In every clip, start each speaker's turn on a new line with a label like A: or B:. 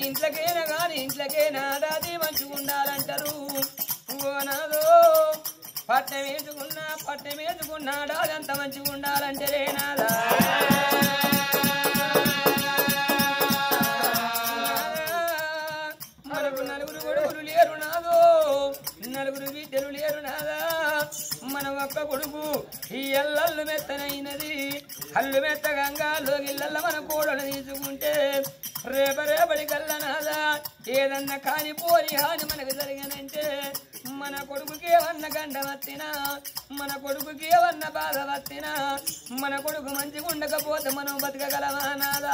A: ఇంట్లోకైనా గాని ఇంట్లోకైనా దాది మంచిగుండాలంటారు ఓ నాదో పట్నం వేసుకున్నా పట్నం వేసుకున్నా దాదంత మంచిగుండాలంటే నాదా మనకు నలుగురు కొడుకులు లేరు నాదో నలుగురు బిడ్డలు లేరు నాదా మన ఒక్క కొడుకు ఈ ఎల్లల్లు మెత్తనైనది అల్లు మెత్త గంగాలో ఇళ్ళల్ల మన కోడలు తీసుకుంటే రేప రేపటి కల్ల నాదా ఏదన్నా కాని పోని హాని మనకు జరిగినంటే మన కొడుకుకి ఏమన్న గండ వత్తినా మన కొడుకుకి ఏమన్న బాధ వత్తినా మన కొడుకు మంచిగా ఉండకపోతే మనం బతకగలమా నాదా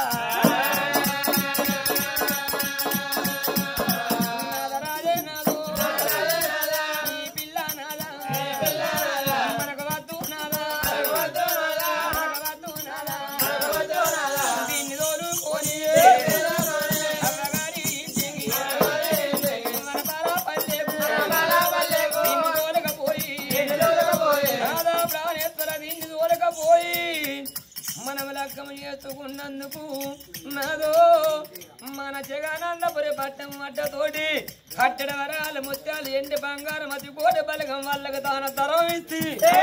A: నాదరాజే నాదో. ఈ పిల్ల నాదా. మనకు వద్దు నాదా. మనకు వద్దు నాదా. దీన్ని తోలుకొని అమ్మగారి ఇంటికి మన పాలపల్లెకు దీన్ని తోలకపోయి నాదా ప్రాణేశ్వర దీన్ని తోలకపోయి మనం లగ్గం చేసుకున్నందుకు నాదో మన జగనందపురి పట్టం అడ్డతోటి కట్టడ వరాలు ముత్యాలు ఎండి బంగారం అతి కోటి బలగం వాళ్ళకు తాను తరం ఇచ్చి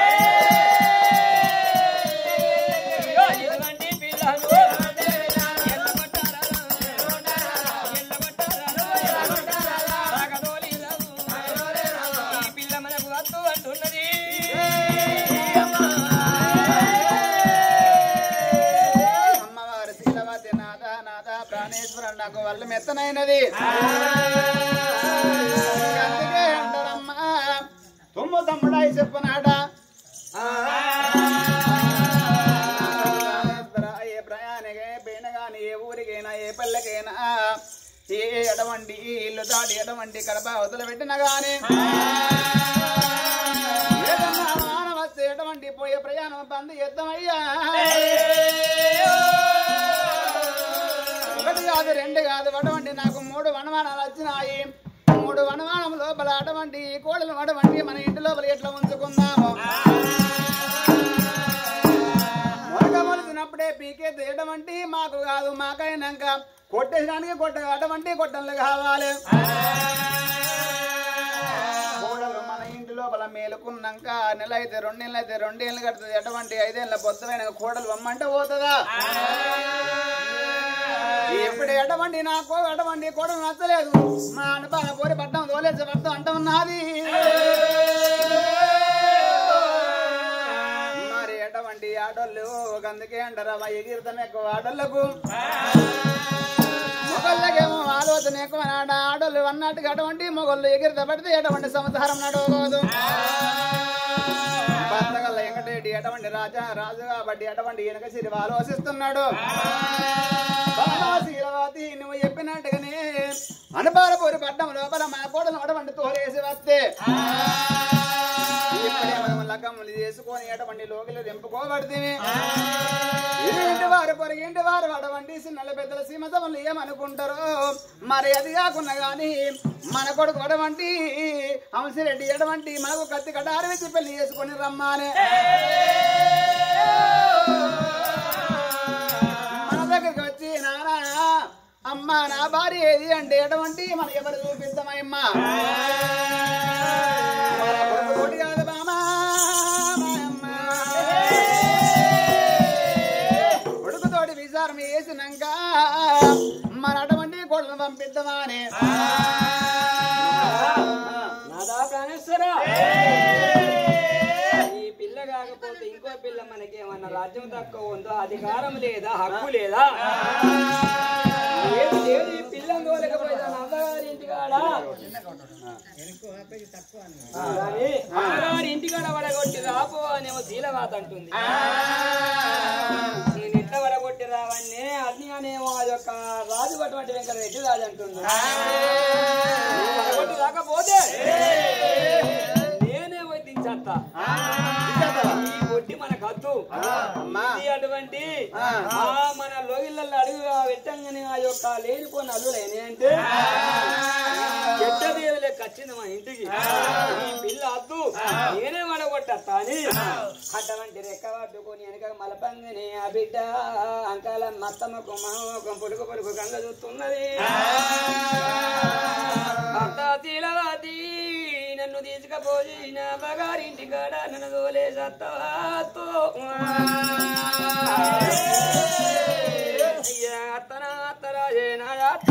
A: ఎటువంటి పిల్లలు ఎల్ల కొట్టారా? ఎల్ల కొట్టారా? సాగదోలిరావు. ఈ పిల్ల మనకు వద్దు అంటున్నది
B: అమ్మవారి శీలవతి నాథ నాథ ప్రాణేశ్వర నాకు వల్ల మెత్తనైనది అందుకే అంటారమ్మా తుమ్ము తమ్ముడాయి చెప్పునాడ ఏ ప్రయాణికే పోయిన గాని ఏ ఊరికైనా ఏ పల్లెకైనా ఏ ఎడవండి ఇల్లు దాటి ఎడవండి కడప అవతల పెట్టిన గాని ఏదన్నా వాహనం వస్తే ఎటువంటి పోయే ప్రయాణం బంద్ చేద్దామయ్యా ఒకటి కాదు రెండు కాదు అటువంటి నాకు మూడు వనమానాలు వచ్చినాయి మూడు వనమానం లోపల అటువంటి కోడలు అటువంటి మన ఇంటి లోపల ఎట్లా ఉంచుకుందాము మొలక మొలిచినప్పుడే పీకే తీయటమంటే మాకు కాదు మాకైనాక కొట్టేసడానికి కొట్ట అటువంటి కొట్టలు కావాలి కోడలు మన ఇంటి లోపల మేలుకున్నాక నెల అయితే రెండు నెలలు అయితే రెండేళ్ళు కడుతుంది అటువంటి ఐదేళ్ళ పొద్దుమైన కోడలు వమ్మంటే పోతుందా ఎప్పుడు ఎడవండి నాకు ఎడవండి కూడా నచ్చలేదు మా అనుభవ పోరి పట్టం తోలేసి పట్టం అంట ఉన్నది మరి ఎటువంటి ఆడోళ్ళు అందుకే అంటారా మా ఎగిరితం ఎక్కువ ఆడోళ్ళకు మొగళ్ళకేమో ఆలోచన ఎక్కువ నాడ ఆడోళ్ళు అన్నట్టుగా అటువంటి మొగళ్ళు ఎగిరిత పడితే ఎటువంటి సంసారం నడవదు భర్తగల్ల వెంకటరెడ్డి ఎటువంటి రాజా రాజు కాబట్టి ఎటువంటి వెనక సిరి ఆలోచిస్తున్నాడు శీలవతి నువ్వు చెప్పినట్టుగానే అనుపాలపూరి పడ్డం లోపల మా కోడలు అటువంటి తోలేసి వస్తే ఇప్పుడే మనం లగ్గములు చేసుకొని ఎటువంటి లోకలు దింపుకోబడితే ఇంటి వారు పొరిగింటి వారు అటువంటి చిన్నల పెద్దల సీమతములు ఏమనుకుంటారో మరి అది కాకుండా గాని మన కొడుకు అటువంటి హంసిరెడ్డి ఎటువంటి మనకు కత్తి కటారి వెచ్చి పెళ్లి చేసుకొని రమ్మానే మన దగ్గరికి వచ్చి నానా అమ్మ నా భార్య ఏది అంటే ఎటువంటి మన ఎవరు చూపిస్తామమ్మా మన కొడుకు ఒకటి కాదు బామా మాయమ్మ. కొడుకుతోటి విచారం వేసినాక మన అటువంటి కొడుకు పంపిద్దామని
A: నాదా ప్రాణేశ్వర ఈ పిల్ల కాకపోతే ఇంకో పిల్ల మనకి ఏమన్నా రాజ్యం తక్కువ ఉందో అధికారం లేదా హక్కు లేదా లేదు లేదు ఈ పిల్లని తోలకపోయినా అమ్మగారి ఇంటికాడ కానీ అమ్మగారి ఇంటికాడ వడగొట్టి రాపో అనేమో శీలవాత అంటుంది నేను ఎట్లా వడగొట్టి రావన్నీ అన్ని అనేమో అదొక రాజు అటువంటి వెంకటరెడ్డి రాజు అంటుంది నువ్వు వడగొట్టి రాకపోతే నేనే పోయి దించేస్తా ఈ ఒడ్డి మన కద్దు
B: అమ్మా.
A: ఇది అటువంటి
B: ఆ.
A: ఆ మన లోగిళ్ళల్లో అడుగు పెట్టంగానే ఆ యొక్క లేనిపోయిన అల్లులైన అంటే చెట్టదేవులే వచ్చింది మా ఇంటికి ఈ పిల్ల అద్దు నేనే వడగొట్టా అని అటువంటి రెక్క పట్టుకొని వెనక మలపంగని ఆ బిడ్డ అంకాల మత్తమ్మకు మామకు పొడుగు పొడుగు కళ్ళ చూస్తున్నది అత్త శీలవతి నన్ను తీసుకపోయి నా బగారింటి కాడ నన్ను తోలే సత్తవాతో అయ్యా అత్తన అత్తరాజే నా అత్త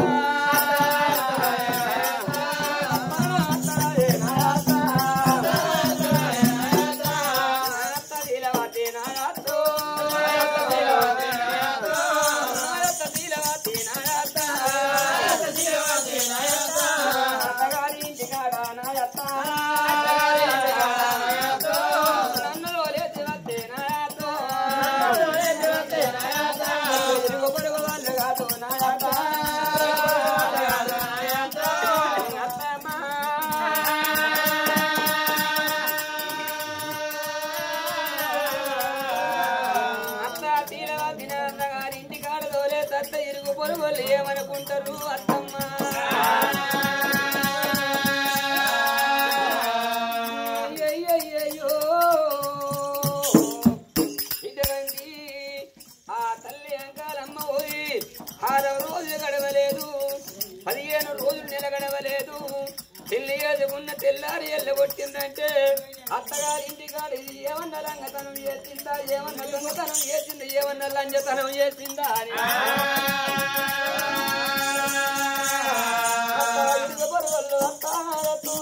A: అత్త తీరవా తినాన్న గారి ఇంటి కాడ తోలే తత్త ఇరుగు పొరుగులు ఏమనుకుంటారు అత్తమ్మ అయ్యయ్యయ్యయ్యో. ఇటువంటి ఆ తల్లి అంకాలమ్మ పోయి ఆరవ రోజులు గడవలేదు పదిహేను రోజులు నెల గడవలేదు పెళ్లి చేసుకున్న తెల్లారి ఎల్లగొట్టిందంటే అత్తగారి ఇంటికాడ ఇది ఏమన్నా లంగతనం చేసిందా ఏమన్నా దొంగతనం చేసిందా ఏమన్నా లంజతనం చేసిందా అని అత్త ఇరుగు పొరుగులు అత్తారతో.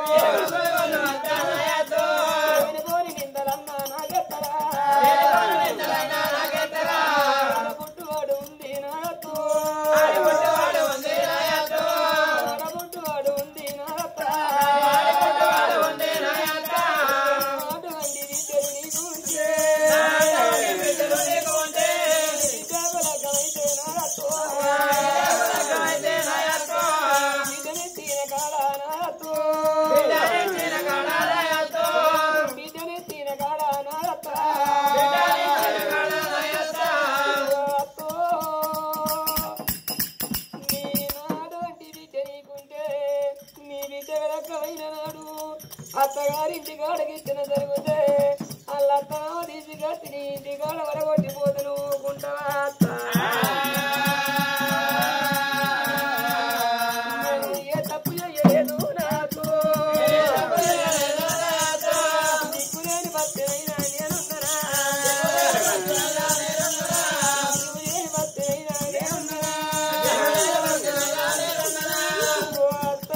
A: లేనిపోని నిందలన్న నాకెత్తరా? ఆడ పుట్టువాడు ఉంది నాతో. ఆడ పుట్టువాడు ఉంది నాతో. అటువంటి విద్యలు నీకు ఉంటే. విద్యాబలకమైతే నాతో. బిడ్డని తీన కాడ నాతో. బిడ్డని తీన కాడ నాతో. నాతో. నీ నాటువంటి బిడ్డ నీకుంటే నీ బిడ్డ రకమైన నాడు అత్తగారింటి కాడకి ఇచ్చిన జరిగితే వాళ్ళ అత్తనో తీసుకొచ్చి నీ ఇంటి కాడ వరగొట్టిపోతే నువ్వు ఊరుకుంటావా అత్త? నేను ఏ తప్పు చేయలేదు నాకు దిక్కులేని భక్తులైనా నేనున్నరా? దిక్కులేని భక్తులైనా నేనున్నరా? ఓ అత్త,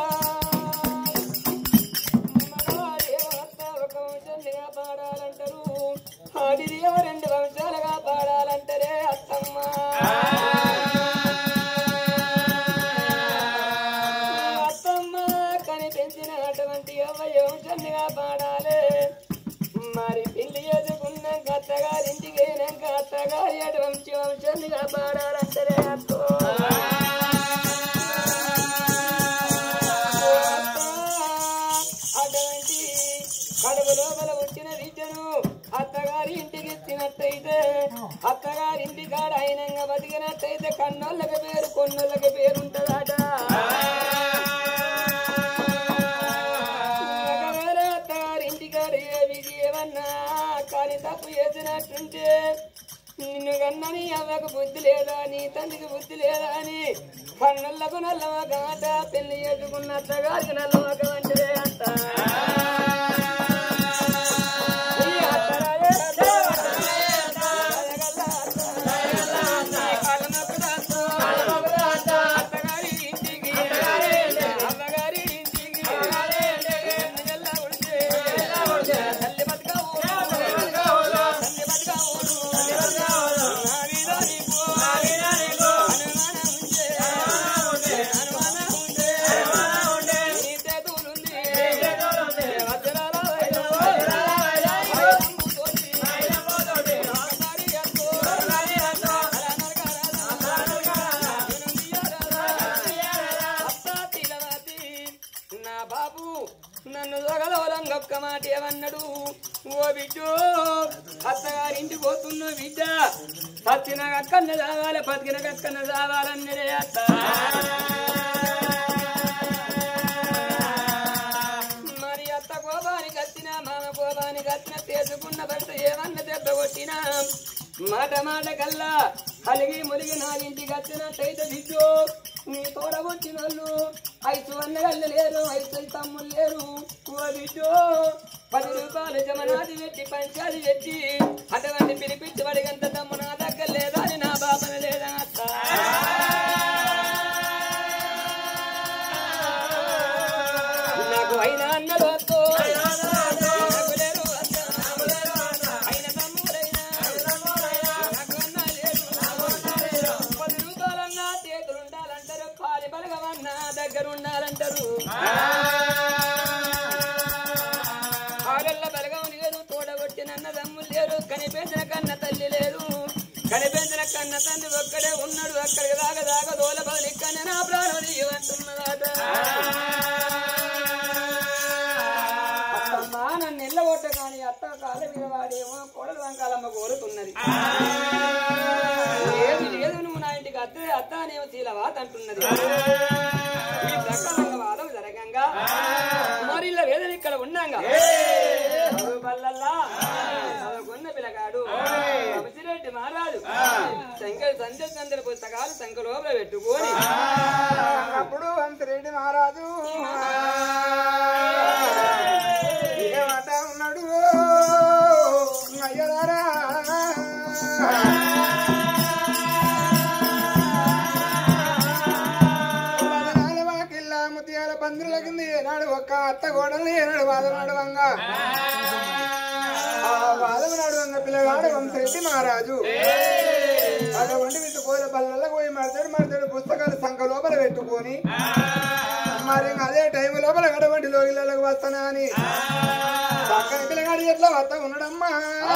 A: మగవాడేమో అత్త ఒక వంశాలుగా పాడాలంటారు ఆడిదేమో రెండు వంశాలుగా పాడాలంటారే అత్తమ్మ అత్తమ్మ కనిపించినటువంటి అవ్వయ్య వంశాలుగా పాడాలి మరి పెళ్లి చేసుకున్నాక అత్తగారింటికి అయినాక అత్తగారి అటు వంశీ వంశాలుగా పాడాలంటారే అత్తో అటువంటి కడుపు లోపల వచ్చిన విద్యను అత్తగారి ఇంటికి ఇచ్చినట్టయితే అత్తగారి ఇంటి కాడ అయినంగా బతికినట్టయితే కన్నోళ్ళకి పేరు కొన్నోళ్ళకి పేరు ఉంటదట ఒకవేళ అత్తగారి ఇంటి కాడ ఏ విధి ఏమన్నా కానీ తప్పు చేసినట్టుంటే నిన్ను కన్నని అవ్వకు బుద్ధి లేదా నీ తండ్రికి బుద్ధి లేదా అని కన్నులకు నల్లమొక మాట పెళ్లి చేసుకున్న అత్తగారికి నల్లమొక వంటిదే అంట ఈ అత్తరాయే అత్త, అత్తరాయగల్ల అత్త, ఈ కాళ్ళ నొక్కుదా అత్త, అత్తగారి ఇంటికి, అమ్మగారి ఇంటికి, ఎన్నిగల్లా ఉడితే, తల్లి బతుక ఊరు, తల్లి బతుక ఊరు, నా మీద నీకు అనుమానం ఉంటే, అనుమానం ఉంటే, నీ చేతులుంది, ఒక్క మాట ఏమన్నాడు ఓ బిడ్డు అత్తగారింటికి పోతున్న బిడ్డ పత్తిన కక్కన్న చావాలి బతికిన కక్కన్న చావాలన్నదే అత్త మరి అత్త కోపానికి వచ్చిన మామ కోపానికి వచ్చిన చేసుకున్న భర్త ఏమన్న దెబ్బ కొట్టినా మాట మాట కల్లా కలిగి ములిగి నా ఇంటికి వచ్చినట్టయితే బిడ్డు నీ తోడ కొట్టిన వాళ్ళు ఐదు అన్నగళ్ళు లేరు ఐదు తమ్ముళ్ళు లేరు ఓ బిడ్డు పది రూపాయలు జమనాది పెట్టి పంచాది పెట్టి అటువంటి పిలిపించి వాడిగంత తమ్ము నా దగ్గర లేదా అని నా బాపన లేదా అత్త నాకు అయినా అన్నలు అత్తో నాకు లేరు అత్త. అయిన తమ్ముడైనా నాకు అన్న లేరు. పది రూపాయలన్నా చేతులు ఉండాలంటారు పాలి బలగమన్నా దగ్గర ఉండాలంటారు ఆడల్ల బలగం లేదు తోడగొట్టిన అన్న తమ్ములు లేరు కనిపించిన కన్న తల్లి లేదు కనిపించిన కన్న తండ్రి ఒక్కడే ఉన్నాడు అక్కడికి దాకా దాకా దోల బలి కన్న నా ప్రాణం అంటున్నదాట అత్తమ్మా నన్ను ఎల్లగొట్ట కానీ అత్త కాళ్ళ మీద వాడేమో కోడలు వంకాలమ్మ కోరుతున్నది లేదు లేదు నువ్వు నా ఇంటికి అత్త అత్త అనేమో శీలవాత అంటున్నది ఈ ప్రకారంగా వాదం జరగంగా మరి ఇలా వేదన ఇక్కడ ఉన్నాగా చదువు పల్లల్లా చదువుకున్న పిల్లగాడు వంశిరెడ్డి మహారాజు శంకర సంధ్య సందరి పుస్తకాలు శంక లోపల పెట్టుకొని
B: అప్పుడు అంతరెడ్డి మహారాజు ఏమాట ఉన్నాడు అయ్యరారా కిల్లా ముత్యాల పందుల కింద ఏనాడు ఒక్క అత్త గోడలు ఏనాడు వాదం నడవంగా ఆ వాదం నడవంగ పిల్లగాడు వంశరెడ్డి మహారాజు అటువంటి విత్తు కోయిల బల్లల్లో పోయి మడతాడు మడతాడు పుస్తకాలు సంఖ లోపల పెట్టుకొని మరి అదే టైం లోపల గడవంటి లోగిళ్ళకి వస్తానా అని పక్కన పిల్లగాడు ఎట్లా వస్తా ఉన్నాడమ్మా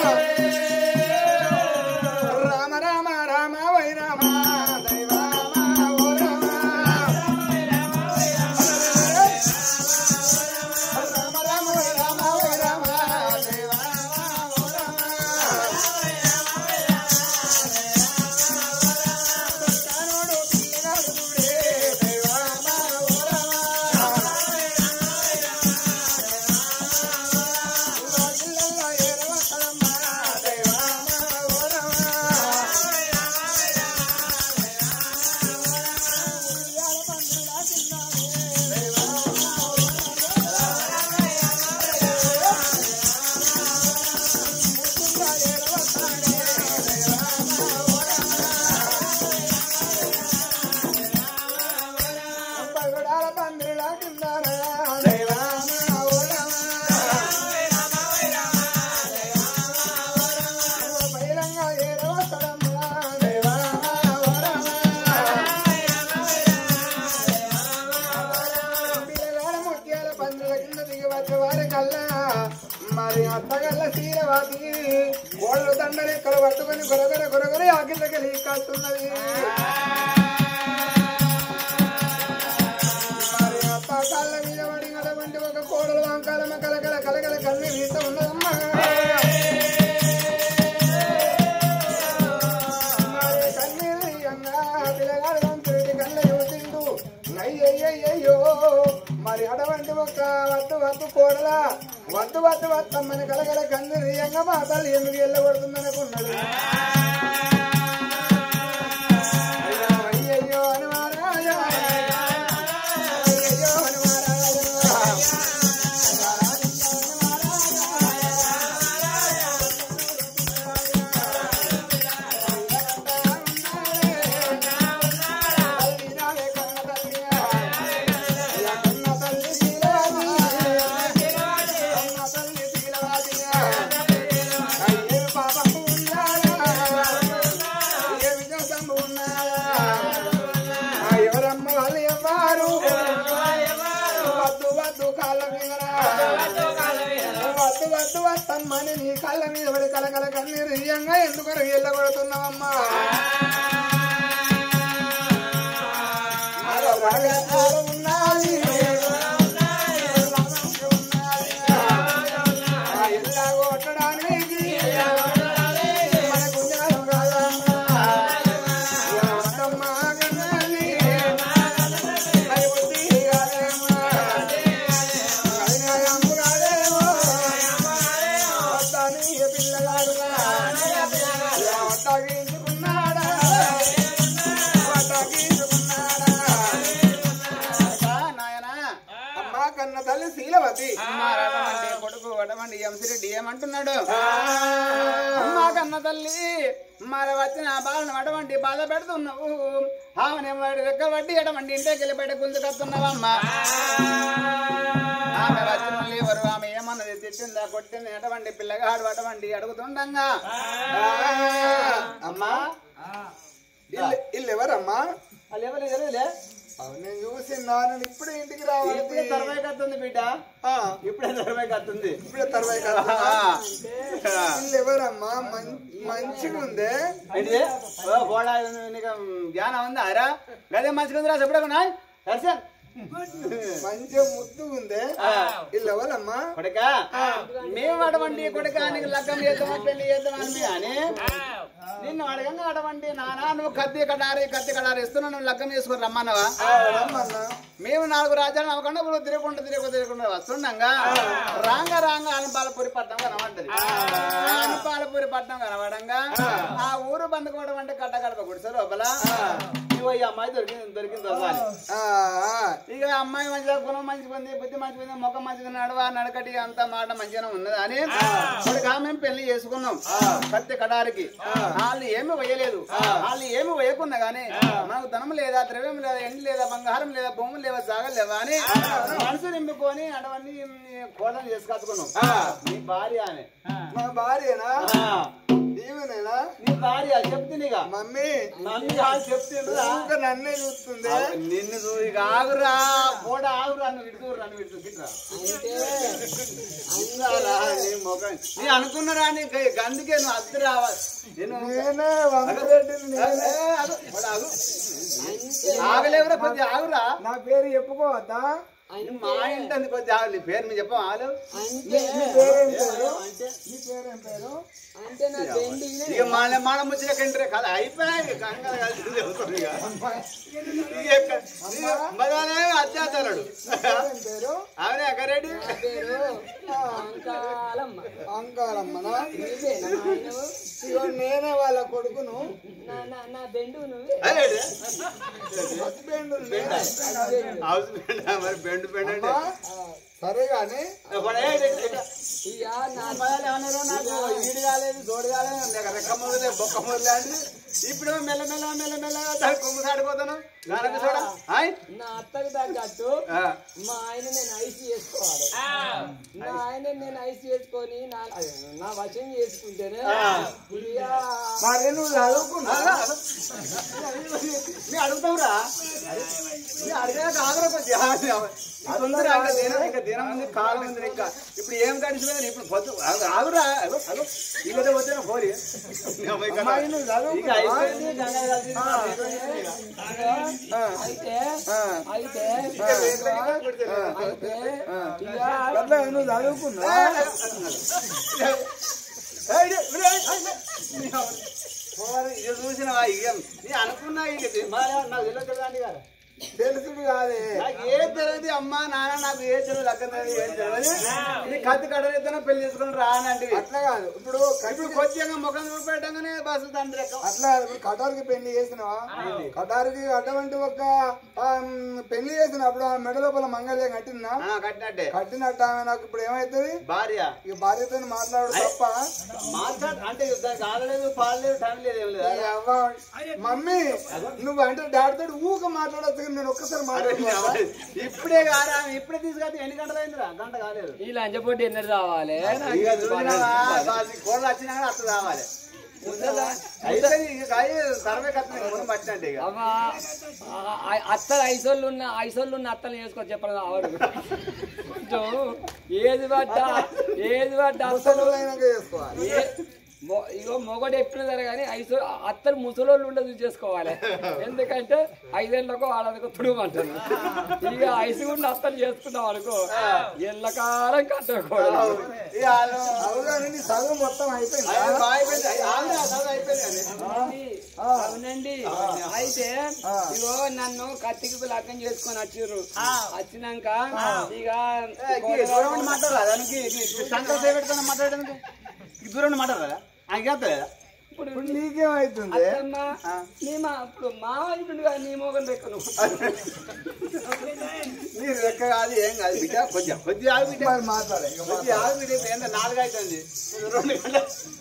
B: రామ రామ రామ వై రామ దైవామ ఓ రామ. రామ రామ వై రామ వై రామ దైవామ ఓ రామ. తానోడు పిల్లగాడు చూడే దైవామ ఓ రామ. ఇళ్ళల్లో ఏరవతలమ్మ దైవామ ఓ రామ. ఉయ్యాల పందిరిలా తిన్నామే దైవామ ఓ ముకుందా ఏరవతాడే దైవామ ఓ పగడాల పందిరిలా తిన్నారా దైవామ ఓ రామ. బహిరంగ ఏరవతలమ్మ దైవామ ఓ రామ. పిల్లగాడ ముత్యాల పందుల కింద దిగి వచ్చే వారి కల్లా మరి అత్తగల్ల సీరవాతి కోళ్ళు దండలు ఇక్కడ పట్టుకొని గొరగొర గొరగొర ఆకిళ్ళకి కాస్తున్నది మరి అత్త కాళ్ళ మీద పడినటువంటి ఒక కోడలు వంకాలమ్మ కలకల కలకల కన్ను వీత ఉన్నదమ్మా మరి కన్నీరు అన్న పిల్లగాడు వంతుడి కళ్ళ యువతిండు అయ్యయ్యయ్యో మరి అటువంటి ఒక వద్దు వద్దు కోడలా వద్దు వద్దు వద్దమ్మని కలగల కన్ను రియంగా మా తల్లి ఎందుకు వెళ్ళబడుతుందనుకున్నాడు అయ్యయ్యో హనుమారాయ అయ్యయ్యో హనుమారాయ ఎవరమ్మ వాళ్ళు ఎవ్వరు వద్దు వద్దు కాళ్ళ మీద వద్దు వద్దు వద్దమ్మని నీ కాళ్ళ మీద పడి కలకల కన్నీరు రియంగా ఎందుకు వెళ్ళగొడుతున్నావమ్మా మరో రాగ ఉన్నది ఉన్నది
C: ఇల్లవతి
B: మరి అటువంటి కొడుకు అటువంటి ఎంసిరెడ్డి ఏమంటున్నాడు అమ్మా కన్న తల్లి మరి వచ్చిన బాలను అటువంటి బాధ పెడుతున్నావు ఆమె వాడి రెక్క వడ్డీ అటువంటి ఇంటికి వెళ్ళి బయట గుంజుకొస్తున్నావమ్మా ఆమె వచ్చిన వాళ్ళు ఎవరు ఆమె ఏమన్నది తిట్టిందా కొట్టింది అటువంటి పిల్లగాడు అటువంటి అడుగుతుండగా అమ్మా
C: ఇల్లు ఇల్లు ఎవరమ్మా
B: వాళ్ళు ఎవరు తెలియలే
C: అవును, నేను చూసిన్నాను ఇప్పుడే ఇంటికి రావాలి
B: ఇప్పుడే తరవై కత్తుంది బిడ్డ
C: ఆ,
B: ఇప్పుడే తరవై కత్తుంది
C: ఇప్పుడే తర్వాయి కదా ఇల్లు ఎవరమ్మా మం- మంచిగా ఉందే
B: ఏంటిది? ఓ, బోడా నీకు జ్ఞానం ఉందా అరా గదే మంచిగా ఉందిరా చెప్పుడకున్నా దర్శన్
C: మంచిగా ముద్దు ఉందే ఇల్లు ఎవరమ్మా
B: కొడుక మేము అటువంటి కొడుక నీకు లగ్గం చేద్దామా పెళ్లి చేద్దామా అని అని నిన్ను అడగంగా అటువంటి నానా నువ్వు కత్తి కడారి కత్తి కడారి ఇస్తున్నా నువ్వు లగ్గం చేసుకుని రమ్మన్నావా
C: రమ్మన్నా
B: మేము నాలుగు రాజ్యాలు అవ్వకుండా ఇప్పుడు తిరగకుండా తిరగకుండా తిరగకుండా వస్తుండగా రాంగ రాంగ ఆనపాలపూరి పట్నం కనబడ్డది ఆనపాలపూరి పట్నం కనబడంగా ఆ ఊరు బందుకోవడం అంటే కట్ట గడప గుడిసె లోపల ఇగో ఈ అమ్మాయి దొరికింది దొరికింది దొరకాలి
C: ఆ, ఆ,
B: ఇక అమ్మాయి మంచిగా గుణం మంచిగా ఉంది బుద్ధి మంచిగా ఉంది ముఖం మంచిగా నడవ నడకటి అంత మాట మంచిగా ఉన్నది అని ఇప్పటికా మేము పెళ్లి చేసుకున్నాం కత్తి కడారికి వాళ్ళు ఏమి వేయలేదు వాళ్ళు ఏమి వేయకున్నా గానీ మనకు ధనం లేదా ద్రవ్యం లేదా ఎండి లేదా బంగారం లేదా భూములు లేవా జాగలు లేవా అని మనసు నింపుకొని అడవన్నీ కోదం చేసుకొచ్చుకున్నాం నీ భార్య ఆమె
C: మా భార్యనా
B: ఆ,
C: ఈమెనేనా
B: నీ భార్య చెప్తుందిగా
C: మమ్మీ
B: మమ్మీ వాళ్ళు చెప్తుండ్రా
C: ఇంకా నన్నే చూస్తుంది
B: నిన్ను చూసి ఇక ఆగురా పోడ ఆగురా నువ్వు ఇడుతురు నన్ను ఇడుతు గిట్రా అందారా నీ ముఖం నీ అనుకున్నారా నీ గ- గందుకే నువ్వు అద్దరు రావాలి నేను
C: నేనే వంశరెడ్డిని
B: ఏ,
C: నేనే.
B: ఏ, ఆగు, పోడ ఆగు. ఆగలేవురా కొద్దిగా ఆగురా
C: నా పేరు చెప్పుకోవద్దా
B: నువ్వు మా ఇంటి అంది కొద్దిగా ఆగు నీ పేరు మీ చెప్పం ఆలు
C: నీ పేరేం పేరు నీ పేరేం పేరు
D: అంటే నా బెండి
B: ఇక మన మన ముచ్చిన కంటే కదా అయిపోయాయి కంగారు కలిసి చెబుతాను ఇక ఇక ఎక్కడ- ఇక మగానే అత్యాచారుడు
C: పేరేం పేరు
B: అవునే అక్కరెడ్డి
D: పేరు అంకాలమ్మ
C: అంకారమ్మనా
D: నువ్వేనా నాయనవు?
C: ఇగో నేనే వాళ్ళ కొడుకును
D: నా నా నా బెండు నువ్వే
B: అదేంటి?
C: హస్బెండ్ నేనే.
B: హౌస్ బెండ్ మరి బెండ్ బెండ్ అంటే
C: అమ్మా, సరే గాని
B: ఇప్పుడు ఏ ఇటు- ఇటు.
D: ఇక నా
B: అమ్మాయిలు ఏమన్నారు నాకు ఈడు కాలేదు తోడు కాలేదు లేక రెక్క మొదలే బొక్క మొదలే అంటే ఇప్పుడు మెల్ల మెల్ల మెల్ల మెల్ల దాని కొమ్ము సాడిపోతాను దానికి చూడ హాయ్
D: నా అత్తకు తగ్గట్టు
B: ఆ,
D: మా ఆయన నేను ఐస్ చేసుకోవాలి నా ఆయన నేను ఐస్ చేసుకొని నా నా వశం చేసుకుంటేనే ఇక
C: మరి నువ్వు చదువుకున్నా
B: నీ అడుగుతావురా నీ అడిగాక ఆగరా కొంచెం తొందర ఇంకా దినం ఇంకా దినం ఉంది కాలం ఉంది ఇంకా ఇప్పుడు ఏం గడిచిపోయింది ఇప్పుడు పొద్దు ఆగు- ఆగురా అగో అగో ఇల్లదే వద్దే పోలి
C: అమ్మాయి నువ్వు
B: ఇక
C: చదువుకున్నావా?
B: అయిపోయింది గంగా కలిసి
D: అయితే
C: ఆ,
D: అయితే
B: ఇక రేకులకి కుడితే.
D: అయితే ఇక
C: అట్లా నువ్వు చదువుకున్నా
B: ఇది చూసినవా ఇక నీ అనుకున్నా ఇక నాకు తెలియదు కదా గారు
C: తెలుసుడు కాదే
B: నాకు ఏం తెలియదు అమ్మా నాన్న నాకు ఏం తెలియదు అక్కడ తెలియదు ఏం తెలియదు నీ కత్తి కడరేద్దన పెళ్లి చేసుకుని రానండి
C: అట్లా కాదు ఇప్పుడు
B: ఇప్పుడు కొద్దిగా ముఖం చూపెట్టగానే బస్సు తండ్రి లెక్క.
C: అట్లా కాదు ఇప్పుడు కటారికి పెళ్లి చేసినావా కటారికి అటువంటి ఒక ఆ, మ్, పెళ్లి చేసినప్పుడు ఆ మెడ లోపల మంగళ్యం కట్టినా
B: ఆ, కట్టినట్టే
C: కట్టినట్టు ఆమె నాకు ఇప్పుడు ఏమైతుంది
B: భార్య
C: ఇక భార్యతో మాట్లాడు తప్ప
B: మాట్లాడు అంటే దానికి ఆగలేదు పాడలేదు టైం లేదు ఏం లేదు
C: ఈ అవ్వ, మమ్మీ నువ్వు అంటే డాడీ తోటి ఊక మాట్లాడచ్చు కానీ నేను ఒక్కసారి మాట్లాడుతున్నా
B: ఇప్పుడే కారా ఇప్పుడే తీసుకొచ్చి ఎన్ని గంటలు అయిందిరా గంట కాలేదు
D: ఈ లంచపోటీ ఎన్నడు రావాలి
B: ఇక చూసినావా, కాసి కోళ్ళు వచ్చినా కానీ అత్త రావాలి అయితే ఇక కాయ సర్వే కత్తి మనం పట్టినట్టు ఇక
D: అమ్మా ఆ- అత్తలు ఐసోళ్ళు ఉన్న ఐసోళ్ళు ఉన్న అత్తలు వేసుకో చెప్పడం ఆవిడ కొంచెం ఏది పడ్డా ఏది పడ్డా అత్తలు
C: అయినాక చేసుకోవాలి
D: ఏ- మొ- ఇగో మొగడు ఎప్పుడు సరే కానీ ఐసు అత్తలు ముసలోళ్ళు ఉండదు చేసుకోవాలి ఎందుకంటే ఐదేళ్ళకో వాళ్ళకో తుడుమంటారు ఇక ఐసు కూడా అత్తలు చేసుకున్నాం అనుకో ఎల్లకాలం కట్టకూడదు
B: ఇక వాళ్ళు
C: అవునండి నీ చదువు మొత్తం అయిపోయింది
B: అయ్యో, బాగా అయిపోయింది. అయ్యో, ఆంధ్ర చదువు అయిపోయింది కానీ.
D: అవునండి. అవునండి అయితే ఇగో నన్ను కత్తికి లగ్గం చేసుకొని వచ్చిర్రు వచ్చినాక ఇక
B: ఏ, ఈ దూరం ఉండి మాట్లాడరా దానికి సంకల్ చేపెట్టుకుని మాట్లాడడానికి ఈ దూరం ఉండి మాట్లాడరా ఆయనకి వెళ్తలేదా
D: ఇప్పుడు
C: ఇప్పుడు నీకేమైతుంది
D: అత్తమ్మ నీ మా ఇప్పుడు మా వైపు నీ మోగం రెక్కను
B: మీరు లెక్క కాదు ఏం కాదు బిడ్డ కొద్దిగా కొద్దిగా ఆగు బిడ్డ
C: మరి మాట్లాడే ఇక
B: కొద్దిగా ఆగు బిడ్డ ఇప్పుడు ఏంటో నాలుగు అవుతుంది రెండు గంటల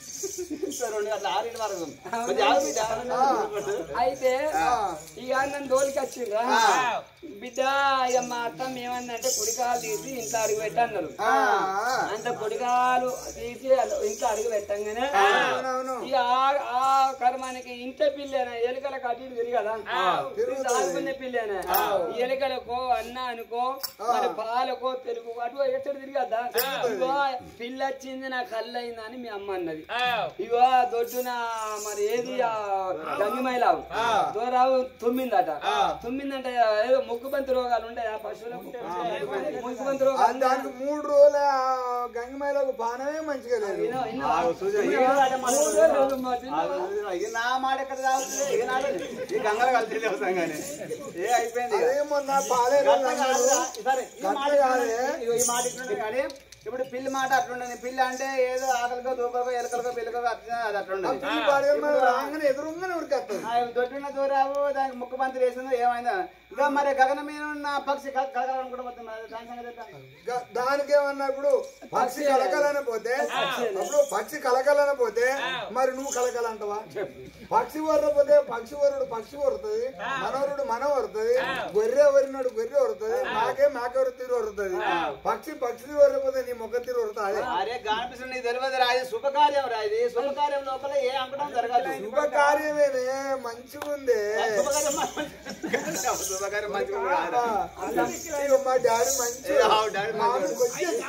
B: రెండు గంటల ఆరింటి వరకు కొద్దిగా ఆగు బిడ్డ
D: అయితే ఇక నన్ను దోలికి వచ్చిండ్రా బిడ్డ ఇక మా అత్త ఏమన్నంటే కుడికాలు తీసి ఇంట్లో అడుగు పెట్టన్నారు
C: ఆ,
D: అంత కుడికాలు తీసి అలా ఇంట్లో అడుగు పెట్టంగానే
C: అవునవును
D: ఇక ఆ- ఆ కర్మానికి ఇంట్లో పిల్లేనా ఎలుకలకు అటు ఇటు తిరిగదా ఆడుకునే పిల్లేనా ఎలుకలకో అన్న అనుకో మరి పాలకో పెరుగు అటు ఎక్కడ తిరిగద్దా ఇగో పిల్ల వచ్చింది నా కళ్ళు అయింది అని మీ అమ్మ అన్నది ఇగో దొడ్డున మరి ఏది ఆ గంగిమైలావు దూరావు తుమ్మిందట తుమ్మిందంట ఏదో ముక్కుబంతి రోగాలు ఉంటాయి ఆ పశువులకు ముక్కుబంతి
C: ఆ
D: రోగాలు
C: దానికి మూడు రోజుల గంగమేలకు పానమే మంచిగా లేదు
D: వినో, వినో.
B: ఆగు, చూసావా?
D: మూడు రోజులు మా చిన్న-
B: ఇది నా మాట ఎక్కడ తాగుతుంది ఇది నాడు ఈ గంగలు కలిసి అవసరంగానే ఏ అయిపోయింది ఇక.
C: అదే మొన్న పాలే రోజు
B: గట్ల
C: అన్నాడు.
B: కాదురా. సరే, ఈ మాట
C: గట్ల కాదే.
B: ఇట్లున్నది. ఇగో ఈ మాట ఇట్లున్నది కానీ ఇప్పుడు పిల్లి మాట అట్లుండదు పిల్లి అంటే ఏదో ఆకలికో దూపకో ఎలకలకో పిల్లకో అట్లా అది అట్లుండదు
C: పిల్లి పాడేది మరి రాగానే ఎదురుగానే ఉరికేస్తుంది
B: ఆ దొడ్డున్న దూరావు దానికి ముక్కు బంతి వేసిందో ఏమైందా ఇంకా మరి గగన మీద ఉన్న పక్షి కలగాలనుకుంటే మొత్తం మరి దాని సంగతి ఎట్లా?
C: గ- దానికేమన్నా ఇప్పుడు పక్షి కలకలని పోతే అప్పుడు పక్షి కలకలని పోతే మరి నువ్వు కలకలంటవా పక్షి వరపోతే పక్షి వరుడు పక్షి వరుతుంది మనవరుడు మన వరుతుంది గొర్రె వరినాడు గొర్రె వరుతుంది మాకే మాకే వరు తీరు వరుతుంది పక్షి పక్షి వరపోతే నీ మొక్క తీరు వరుతా అదే
B: అరే గానిపిస్తుంది నీకు తెలియదు రా ఇది శుభకార్యం రా ఇది శుభకార్యం లోపల ఏ అంకటం జరగాలి
C: శుభకార్యమేనే మంచిగా ఉంది
B: శుభకార్యం శుభకార్యం మంచిగా ఉంది రా.
C: ఇగో మా డాడీ మంచి
B: ఏ, ఆవు డాడీ మంచిగా
C: మామూలుగా వచ్చేసి.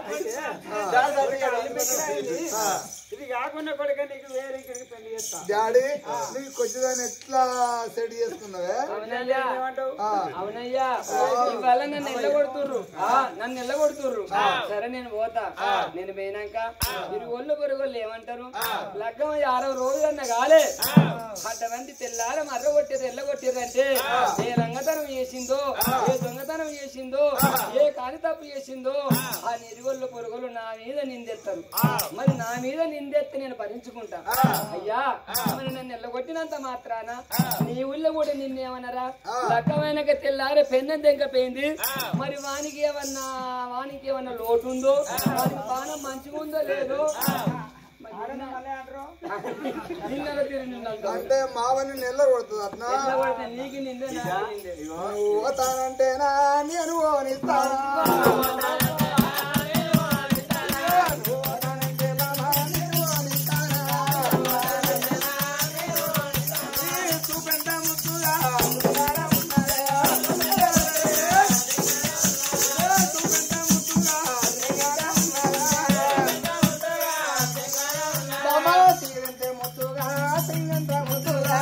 B: చాలా సార్లు ఇక వెళ్ళిపోయింది.
D: ఇది కాకుండా కొడుక నీకు వేరే ఇక్కడికి పెళ్లి చేస్తా
C: డాడీ నీకు కొంచెం ఎట్లా సెట్ చేసుకున్నావే
D: అవునయ్యా
C: ఆ.
D: అవునయ్యా ఇవాళ నన్ను ఎల్లగొడుతుర్రు ఆ, నన్ను ఎల్లగొడుతుర్రు సరే నేను పోతా నేను పోయినాక మీరు ఒళ్ళు పొరుగుళ్ళు ఏమంటారు లగ్గం ఆరో రోజు అన్న కాలే అటువంటి తెల్లార మర్ర కొట్టిర్రు ఎల్లగొట్టిర్రు అంటే ఏ రంగతనం చేసిందో ఏ దొంగతనం చేసిందో ఏ కాని తప్పు చేసిందో ఆ నిరుగొల్లు పొరుగులు నా మీద నిందెత్తారు మరి నా మీద నిందెత్తి నేను భరించుకుంటా అయ్యా మరి నన్ను ఎల్లగొట్టినంత మాత్రాన నీ ఊళ్ళో కూడా నిన్నేమన్నారా లక్కమైనక తెల్లారే పెన్నం తెంకపోయింది మరి వానికి ఏమన్నా వానికి ఏమన్నా లోటు ఉందో వానికి పానం మంచిగా ఉందో లేదో నిన్నగా తిరిగి నిన్నంటావు.
C: అంటే మావని నెల్ల కొడుతుంది అట్నా
D: ఎట్లా కొడితే నీకు నిందే నాకు నిందే
C: నువ్వు పోతానంటేనా నేను పోనిస్తానా? నువ్వు పోతానంటే మామ నేను పోనిస్తానా? నీ చూపెంట ముద్దుగా ఉన్నారా ఉన్నారా? చూపెంట ముద్దుగా ఉన్నారా ఉన్నారా? మామ తీరంటే ముద్దుగా సింగంత ముద్దుగా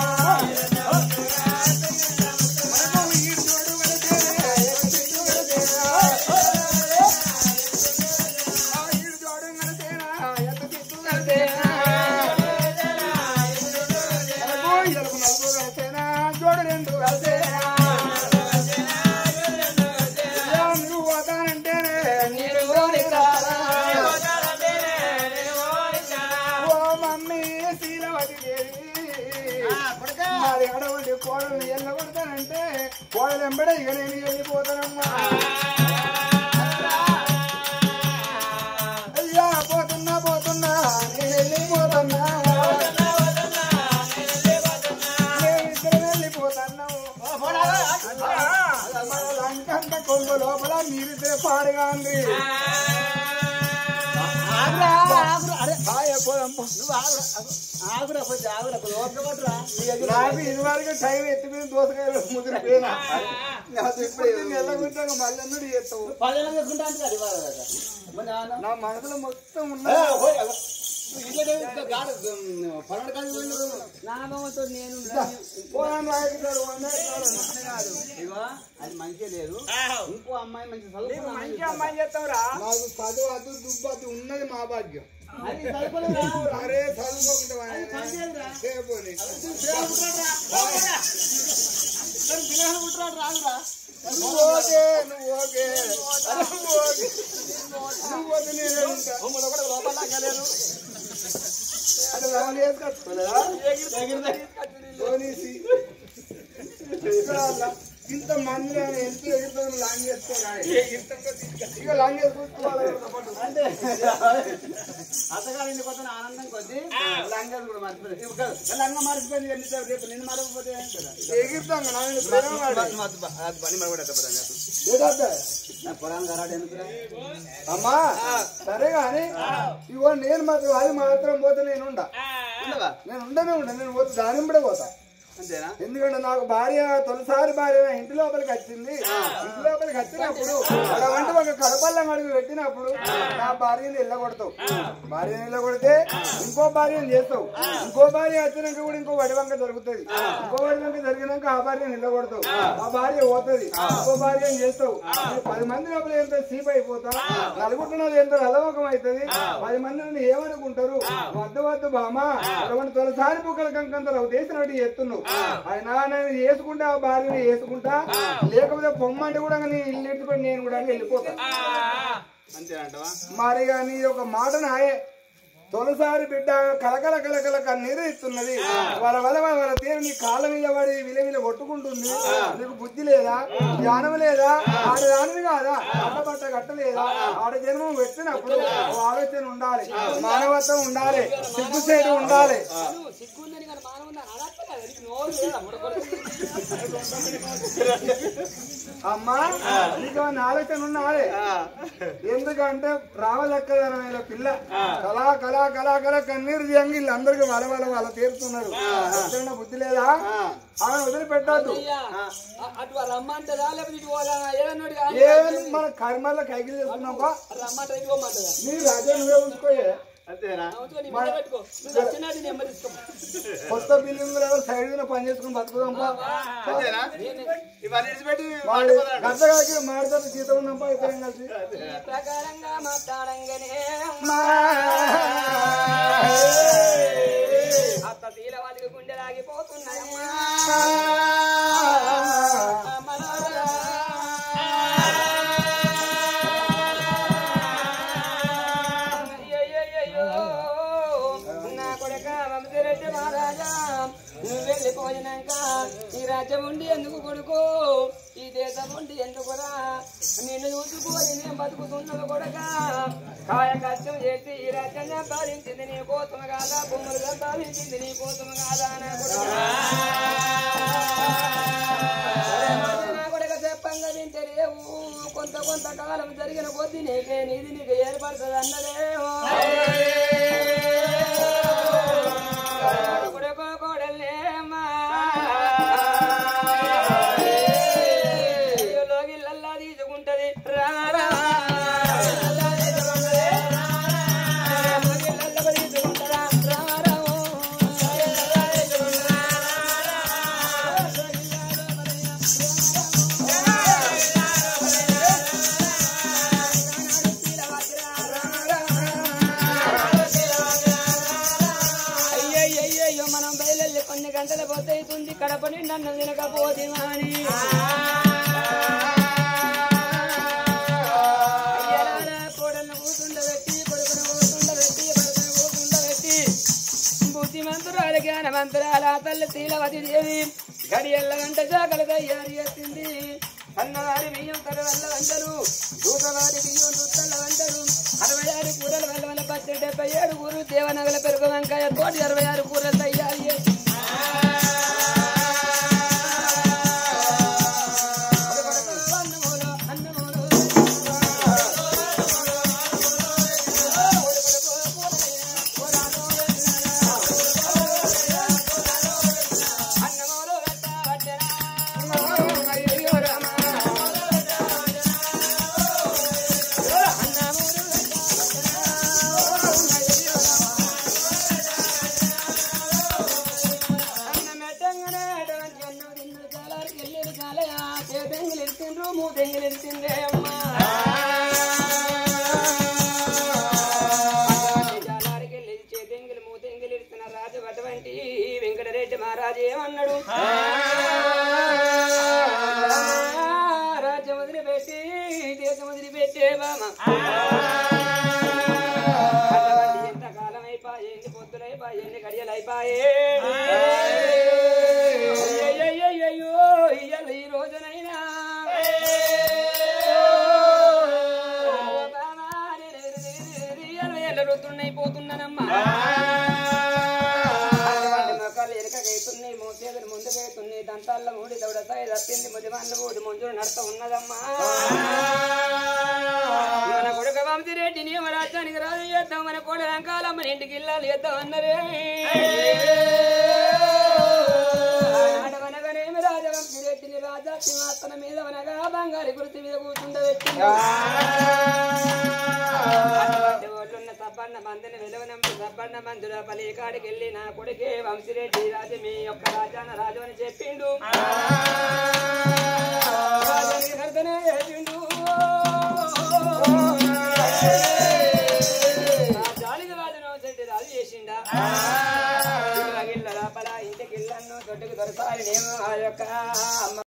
C: మనకు ఈ జోడు వెళితే ఎత్తి వెళితే ఆ ఈ జోడు వెళితేనా ఎత్తి వెళితేనా మనకు ఇదలకు నలుగు వెళితేనా జోడు రెండు వెళితేనా నువ్వు పోతానంటేనే నేను పోనిస్తానా? ఓ మమ్మీ శీలవతి దేవి మరి అడవండి కోడల్ని ఎల్లగొడతానంటే కోడలు ఎంబడే ఇక నేను వెళ్ళిపోతానమ్మా అయ్యా పోతున్నా పోతున్నా నేను వెళ్ళిపోతున్నా మేమిద్దరం వెళ్ళిపోతున్నాము మన లంకంత కొంగు లోపల మీరిద్దరే పాడుగా ఉంది హాయ్, పోదాం, పో.
B: ఆగురా కొంచెం ఆగురా కొంచెం ఓపిక పట్టురా. నీ దగ్గర
C: నాకు ఇదివరకు టైం ఎత్తిపోయిన దోసకాయలు ముదిరిపోయినా ఇప్పుడు దీన్ని ఎల్లగొట్టాక మళ్ళీ అన్నది చేస్తావు
B: పదేళ్ళ చేసుకుంటా అంటే అది ఇవ్వాలి కదా. మరి నాన్న-
C: నా మనసులో మొత్తం
B: ఏ,
C: ఉన్నది
B: పోయి, అగో. ఇదే ఇంకా గాడు, ఉమ్, పన్నెండు కాడికి పోయిండు.
D: నామతో నేను
C: పోరాను రాయకుతాడు వందేస్తాడు కాదు
B: ఇగో, అది మంచిగా లేదు ఇంకో అమ్మాయి మంచి చదువుకున్న అమ్మాయి
C: మంచి అమ్మాయి చేస్తావురా నాకు చదువు అదు దుబ్బదు ఉన్నది మా భాగ్యం
B: అది చదువుకోలేదు రా.
C: అరే చదువుకోకుండా చేయపోని
B: మరి పిల్లలు పుట్టినాడు రాదురా.
C: నువ్వు ఓకే నువ్వు ఓకే నువ్వు ఓకే నువ్వు ఓకే నేను ఉంటా.
B: బొమ్మలు కూడా లోపల లాగలేదు.
C: అటు రౌండ్ వేసుకొచ్చుకోలేదా? పోనీసి. ఇక్కడ అలా. ఇంత మంది ఎంత ఎగురుతుంది లాంగ్ చేసుకోవాలి ఇక లాంగ్ చేసుకోవాలి
B: అంటే అత్తగారి ఇంటికి వస్తున్న ఆనందం కొద్దీ లంగా కూడా మర్చిపోయింది ఇప్పుడు కాదు, లంగా మర్చిపోయింది ఎన్ని సార్లు రేపు నిన్ను మరకపోతే ఏం కదా
C: ఎగురుతాం నాయన ప్రేమ వాడు.
B: పని మరొకటి
C: ఏదబ్బా?
B: పొలం కరాడు ఎందుకు
C: అమ్మా సరే గాని ఇగో నేను మాత్రం అది మాత్రం పోతే నేను ఉండ
B: ఉండవా
C: నేను ఉండనే ఉండ నేను పోతే దాని కూడా పోతా
B: అంతేనా
C: ఎందుకంటే నాకు భార్య తొలిసారి భార్య నా ఇంటి లోపలికి వచ్చింది ఇంటి లోపలికి వచ్చినప్పుడు అటువంటి ఒక కడపల్లం అడుగు పెట్టినప్పుడు నా భార్యని వెళ్ళగొడతావు భార్యని వెళ్ళగొడితే ఇంకో భార్యని చేస్తావు ఇంకో భార్య వచ్చినాక కూడా ఇంకో వడివంక జరుగుతుంది ఇంకో వడివంక జరిగినాక ఆ భార్యని వెళ్ళగొడతావు ఆ భార్య పోతుంది ఇంకో భార్యని చేస్తావు ఈ పది మంది లోపల ఎంత సీప్ అయిపోతా నలుగురున్నది ఎంత నలవకం అవుతుంది పది మంది నుండి ఏమనుకుంటారు వద్దు వద్దు బామా అటువంటి తొలిసారి బుక్కల కంకంత ఉద్దేశినట్టు చేస్తున్నావు ఆయన నేను వేసుకుంటా ఆ భార్యని వేసుకుంటా లేకపోతే పొమ్మంటే కూడా నీ ఇల్లు ఇట్టుకొని నేను కూడా వెళ్ళిపోతా
B: అంతేనంటవా
C: మరి నీ ఒక మాట నాయే తొలిసారి బిడ్డ కలకల కలకల కన్నీరు ఇస్తున్నది వాళ్ళ వల్ల వాళ్ళ తీరు నీ కాళ్ళ మీద పడి విలవిల కొట్టుకుంటుంది నీకు బుద్ధి లేదా జ్ఞానం లేదా ఆడ దానివి కాదా అట్ట బట్ట కట్టలేదా ఆడ జన్మం పెట్టినప్పుడు ఓ ఆలోచన ఉండాలి మానవత్వం ఉండాలి సిగ్గుసేటు ఉండాలి
D: నువ్వు సిగ్గుందని కానీ మానవుందని అనట్లే కదా నీకు నోరు లేదా ముడకొడుకు
C: అమ్మా నీకు ఏమన్నా ఆలోచన ఉండాలి ఎందుకంటే రామలక్కదనమైన పిల్ల కళా కళా కళా కళా కన్నీరు చేయంగా వీళ్ళందరికీ వాళ్ళ వాళ్ళ వాళ్ళ తీరుతున్నారు ఎక్కడైనా బుద్ధి లేదా ఆమె వదిలిపెట్టద్దు
D: అయ్యా, అ- అటు రమ్మంటదా లేకపోతే ఇటు పోదా ఏదన్నోటి కానీ
C: ఏమని మన కర్మల్లో కైకిలు చేసుకున్నావా
D: రమ్మంట ఇటు పోమంటదా
C: నీ రాజ్యం నువ్వే ఉంచుకోయే
B: అంతేనా
D: అవుతుగా నీ మీద పెట్టుకో నువ్వు వచ్చినట్టు నెమ్మది తీసుకో
C: కొత్త బిల్డింగ్ సైడ్ మీద పని చేసుకుని బతుకుదాంపా
B: అంతేనా ఇవన్నీ విడిచిపెట్టి
C: వాడు గద్దగాకి మాడితే జీతం ఉన్నాంపా ఇద్దరం కలిసి
D: ఈ ప్రకారంగా మాట్లాడంగానే అత్త తీలవాదికి గుండె లాగిపోతున్నాయమ్మా అయ్యయ్యయ్యో, నా కొడుక వంశరెడ్డి మహారాజా నువ్వు వెళ్ళిపోయినాక ఈ రాజ్యం ఉండి ఎందుకు కొడుకు ఈ దేశం ఉండి ఎందుకురా నిన్ను చూసుకొని నేను బతుకుతున్నది కొడక కాయ కష్టం చేసి ఈ రాజ్యం సంపాదించింది నీ కోసం కాదా భూములు సంపాదించింది నీ కోసం కాదా నా కొడుక నా కొడుక చెప్పంగా వింటలేవు కొంత కొంత కాలం జరిగిన కొద్ది నీకే నీది నీకు ఏర్పడుతుంది అన్నదేమో కొడుకో కోడలేమ్మా లోగిల్లల్లా తీసుకుంటది రారా లోగిల్లల్లా తీసుకుంటరా రారా అయ్యయ్యయ్యో మనం బయలుదేరి కొన్ని గంటల పోతే అవుతుంది కడప నిండన్నం తినకపోతే మాని అయ్యలారా కోడలను కూతుండబెట్టి కొడుకును కూతుండబెట్టి భర్తను కూతుండబెట్టి బుద్ధిమంతురాలు జ్ఞానవంతురాల తల్లి శీలవతి దేవి గడియల్ల గంట జాగలు తయారు చేసింది అన్నవారి బియ్యం కరవల్ల వంటలు దూకవారి బియ్యం దుత్తల వంటలు అరవై ఆరు కూరల వల్ల వల్ల పచ్చడి డెబ్బై ఏడు కూరలు దేవనగల పెరుగు వంకాయ తోటి అరవై ఆరు కూరలు తయారు చేసి అన్నమూలో అన్నమూలో అన్నమూలో పెట్టవట్టెనా అయ్యో రామా వెంకటరెడ్డి మహారాజు ఏమన్నాడు రాజ్యం వదిలిపెట్టి దేశం వదిలిపెట్టే బామ అటువంటి ఎంతకాలం అయిపోయి ఎన్ని పొద్దులు అయిపోయి ఎన్ని గడియలు అయిపోయే అయ్యయ్యయ్యయ్యో ఇయ్యాల ఈ రోజునైనా
A: వాళ్ళ ఓడి ముందు నడత ఉన్నదమ్మా మన కొడుక వంశిరెడ్డిని మన రాజ్యానికి రాజు చేద్దాం మన కోడ రంకాలమ్మ ఇంటికి ఇల్లాలు చేద్దాం అన్నరే ఆడవనగానేమి రాజవంశిరెడ్డిని రాజా సింహాసనం మీద అనగా బంగారు గుర్తు మీద కూర్చుండబెట్టింది అటువంటి ఒళ్ళున్న సబ్బన్న మందిని విలువనంపి సబ్బన్న మందుల పలి కాడికి వెళ్ళి నా కొడుకే వంశిరెడ్డి రాజు మీ యొక్క రాజాన రాజు అని చెప్పిండు